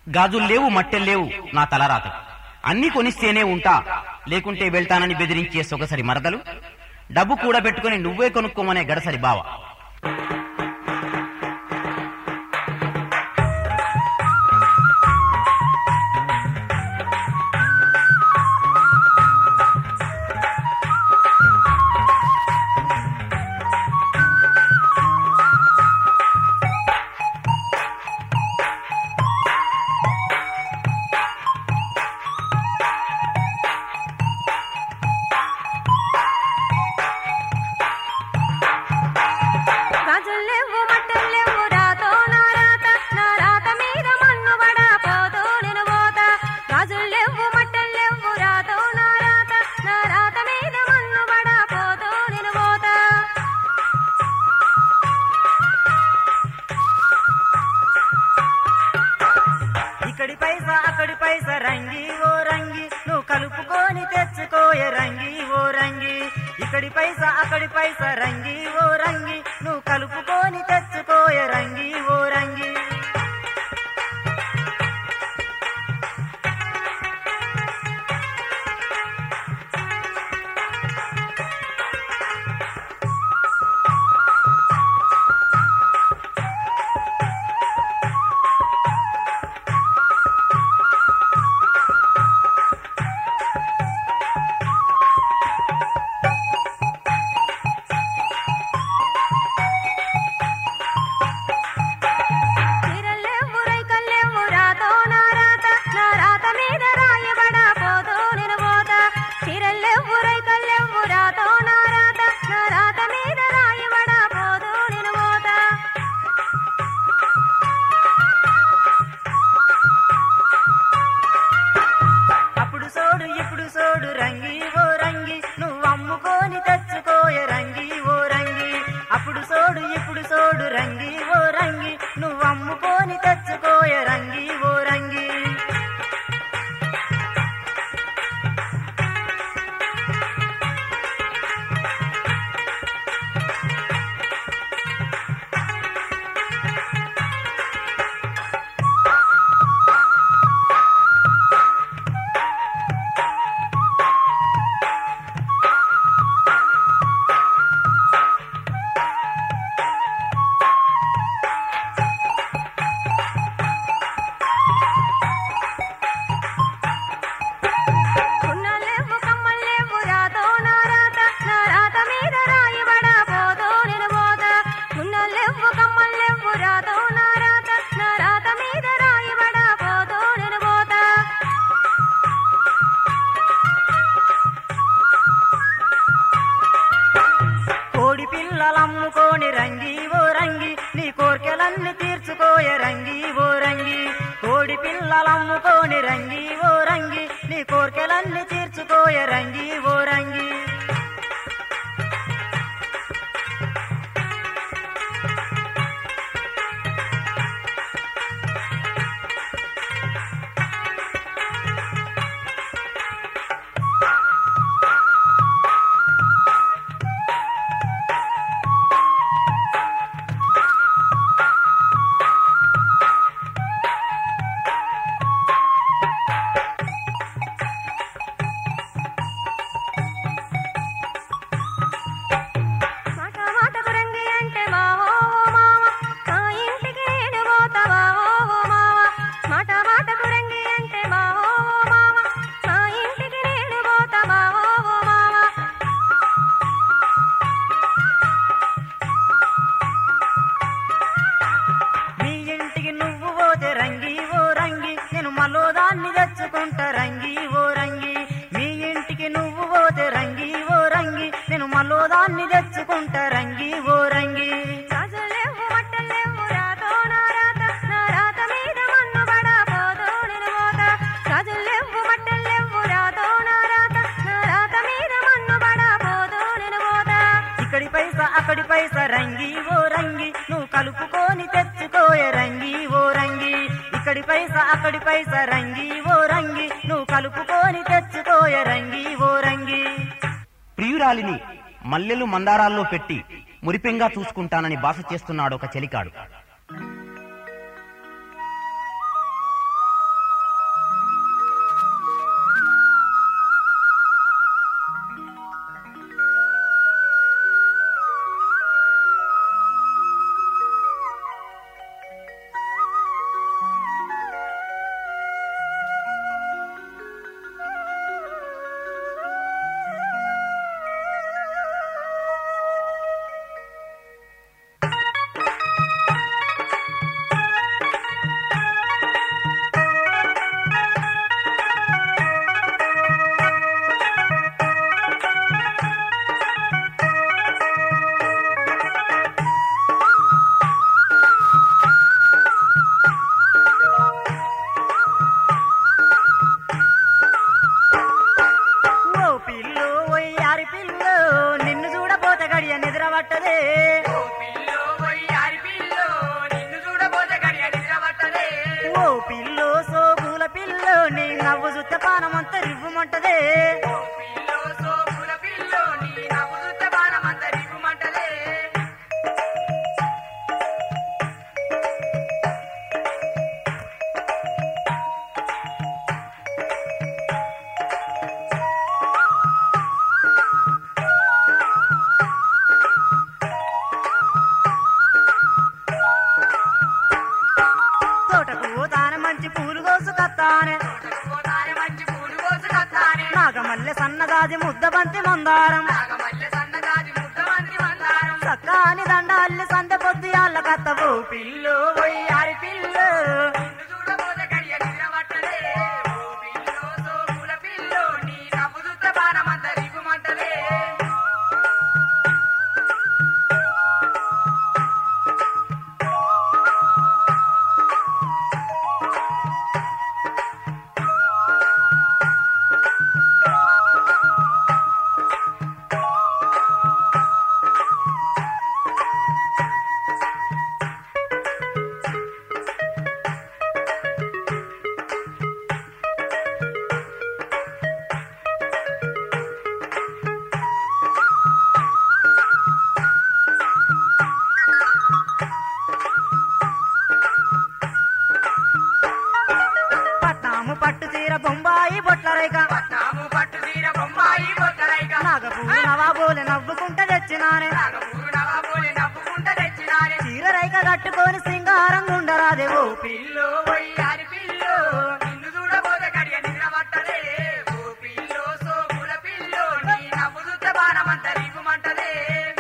గాజులు లేవు మట్టెలు లేవు నా తలరాత అన్ని కొనిస్తేనే ఉంటా లేకుంటే వెళ్తానని బెదిరించే సొగసరి మరదలు డబ్బు కూడా పెట్టుకుని నువ్వే కొనుక్కోమనే గడసరి బావ గాజుల్లేవు మట్టెల్లేవు రాతో నా రాత నా రాత మీద మన్ను పడా పోతూ నేను పోతా గాజుల్లేవు మట్టెల్లేవు రాతో నా రాత నా రాత మీద మన్ను పడా పోతూ నేను పోతా ఇక్కడి పైసా అక్కడి పైసా రంగి ఓ రంగి నువ్వు కలుపుకొని తెచ్చుకోయే రంగి ఓ రంగి ఇక్కడి పైసా అక్కడి పైసా రంగి ఓ రంగి నువ్వు కలుపుకొని తెచ్చుకోయే రంగి ఓ రంగి చీరల్లేవు రైకల్లేవు రాతో నా రాత నా రాత మీద రాయబడా పోతూ నేను పోతా చీరల్లేవు రైకల్లేవు రాతో నా రాత నా రాత మీద రాయబడా పోతూ నేను పోతా అప్పుడు సోడు ఇప్పుడు సోడు రంగి ఓ రంగి నువ్వు అమ్ముకొని తెచ్చుకోయే రంగి ఓ రంగి అప్పుడు సోడు ఇప్పుడు సోడు రంగి ఓ రంగి నువ్వు అమ్ముకొని తెచ్చుకోయే రంగి ఓ రంగి ఉన్నలేవు కమ్మలేవు రాతో నా రాత నా రాత మీద రాయబడా పోతూ నేను పోతా ఉన్నలేవు కమ్మలేవు రాతో నా రాత నా రాత మీద రాయబడా పోతూ నేను పోతా కోడి పిల్లలమ్ముకోని రంగి ఓ రంగి నీ కోర్కెలన్నీ తీర్చుకోయే రంగి ఓ రంగి కోడి పిల్లలమ్ముకోని రంగి ఓ రంగి నీ కోర్కెలన్నీ తీర్చుకోయే రంగి ఓ రంగి మాట మాటకు రంగి అంటే మావో ఓ మావ మా ఇంటికి నేను పోతావా ఓ ఓ మావ మాట మాటకు రంగి అంటే మావో ఓ మావ మా ఇంటికి నేను పోతావా ఓ ఓ మావ మీ ఇంటికి నువ్వు పోతే రంగి ఓ రంగి నేను మలో దాన్ని తెచ్చుకుంటా రంగి ఓ రంగి మీ ఇంటికి నువ్వు పోతే రంగి ఓ రంగి నేను మలో దాన్ని తెచ్చుకుంటా రంగి ఓ రంగి గాజులేవు మట్టలేవు రాతో నా రాత నా రాత మీద మన్ను పడా పోతూ నేను పోతా గాజులేవు మట్టలేవు రాతో నా రాత నా రాత మీద మన్ను పడా పోతూ నేను పోతా ఇక్కడి పైసా అక్కడి పైసా రంగి ఓ రంగి నువ్వు కలుపుకొని తెచ్చుకోయే రంగి ఓ రంగి ఇక్కడి పైసా అక్కడి పైసా రంగి ఓ రంగి నువ్వు కలుపుకొని తెచ్చుకోయే రంగి ఓ రంగి ప్రియురాలిని మల్లెలు మందారాల్లో పెట్టి మురిపెంగా చూసుకుంటానని బాస చేస్తున్నాడు ఒక చెలికాడు నవ్వు చూస్తే పానమంతా రివ్వుమంటదే పిల్లో సోపుల పిల్లో నీ నవ్వు చూస్తే బాణమంత రివ్వుమంటదే తోటకు తాన మంచి పూలు కోసుకత్తానే పోతానే మంచి పూలు కోసుకొస్తానే నాగమల్లె సన్నదాది ముద్ద బంతి మందారం నాగమల్లె సన్నదాది ముద్దమంది మందారం సక్కాని దండ అల్లి సందె పొద్దు యాళ్ళ కత్తవు పిల్లు వయ్యారి పిల్లు నిన్ను చూడబోతే గడియ నిద్రపట్టదే ఓ పిల్లో సోపుల పిల్లో నీ నవ్వు చూస్తే బాణమంత రివ్వుమంటదే పట్నాము పట్టు తీర బొంబాయి బొట్లరేక పట్నాము పట్టు తీర బొమ్మాయి బొత్తరైక నాగపూలు నవాబోలే నవ్వుకుంట తెచ్చినానే నాగపూరు నవాబోలి నవ్వుకుంట తెచ్చినారే చీర రైక కట్టుకొని సింగారం గుండరాదేవో పిల్లో వయ్యారి పిల్లో నిన్ను చూడబోతే గడియ నిద్రపట్టదే ఓ పిల్లో సోపుల పిల్లో నీ నవ్వు చూస్తే బాణమంత రివ్వుమంటదే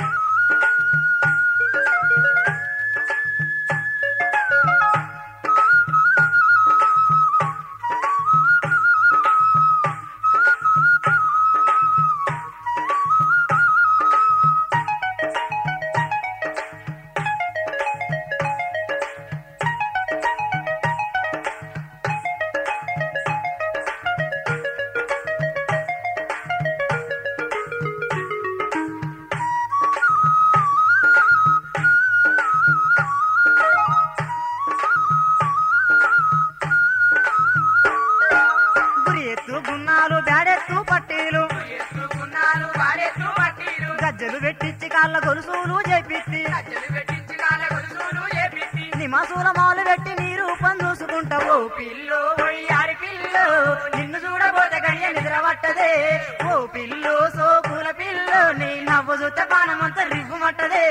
గురి ఎత్తు గున్నాలు బ్యాడెత్తు పట్టీలు ఎత్తుకున్నాను వారెత్తు పట్టీలు గజ్జలు పెట్టించి కాళ్ళ గొలుసులు చేపిత్తి గజ్జలు పెట్టించి కాళ్ళ గొలుసులు ఏపిచ్చి నిమాసుల మాలు పెట్టి నీ రూపం చూసుకుంటావు పిల్లో వయ్యారి పిల్లో నిన్ను చూడబోతే గడియ నిద్ర పట్టదే ఓ పిల్లు సోకుల పిల్లు నీ నవ్వు చూస్తే పానమంత రివ్వుమట్టదే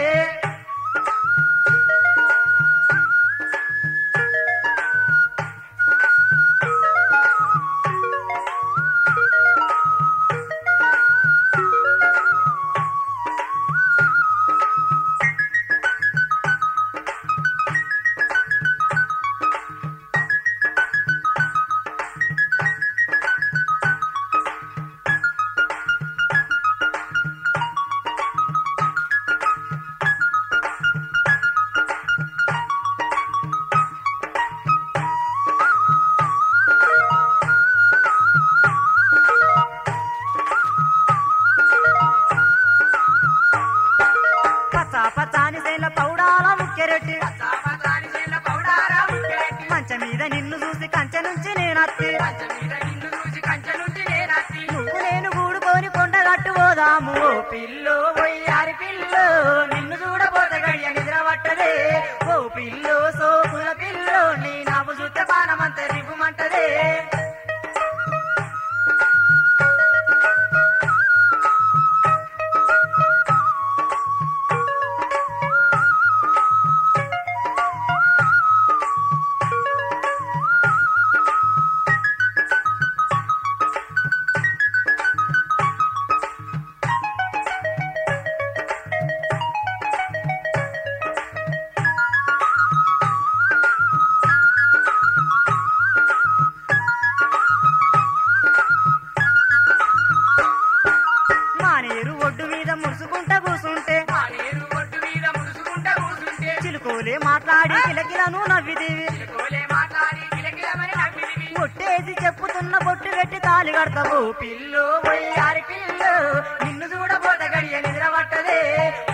పచ్చా పచ్చాని సేల పౌడాల ముక్కెరెట్టి సామదాని చేల పౌడారా ముక్కెట్టి మంచ మీద నిన్ను చూసి కంచె నుంచి నేనత్తి పంచ మీద నిన్ను చూసి కంచె నుండి నేనత్తి నువ్వు నేను కూడుకొని కొండగట్టు పోదాము ఓ పిల్లు వయ్యారి పిల్లు నిన్ను చూడబోతే గడియ నిద్ర పట్టదే ఓ పిల్లు సోకుల పిల్లు నీ నవ్వు చూస్తే పానమంత రివ్వుమంటదే మానేరు ఒడ్డు మీద మురుసుకుంటా కూసుంటే ఆ నీరు ఒడ్డు మీద ముడుచుకుంటా కూర్చుంటే చిలుకోలే మాట్లాడి కిలకిలను నవ్విదేవి కోలే మాట్లాడి కిలకిలమని నవ్విదివి ఒట్టేసి చెప్పుతున్న బొట్టు పెట్టి తాలి కడతావు పిల్లు వయ్యారి పిల్లు నిన్ను చూడబోత గడియ నిద్ర పట్టదే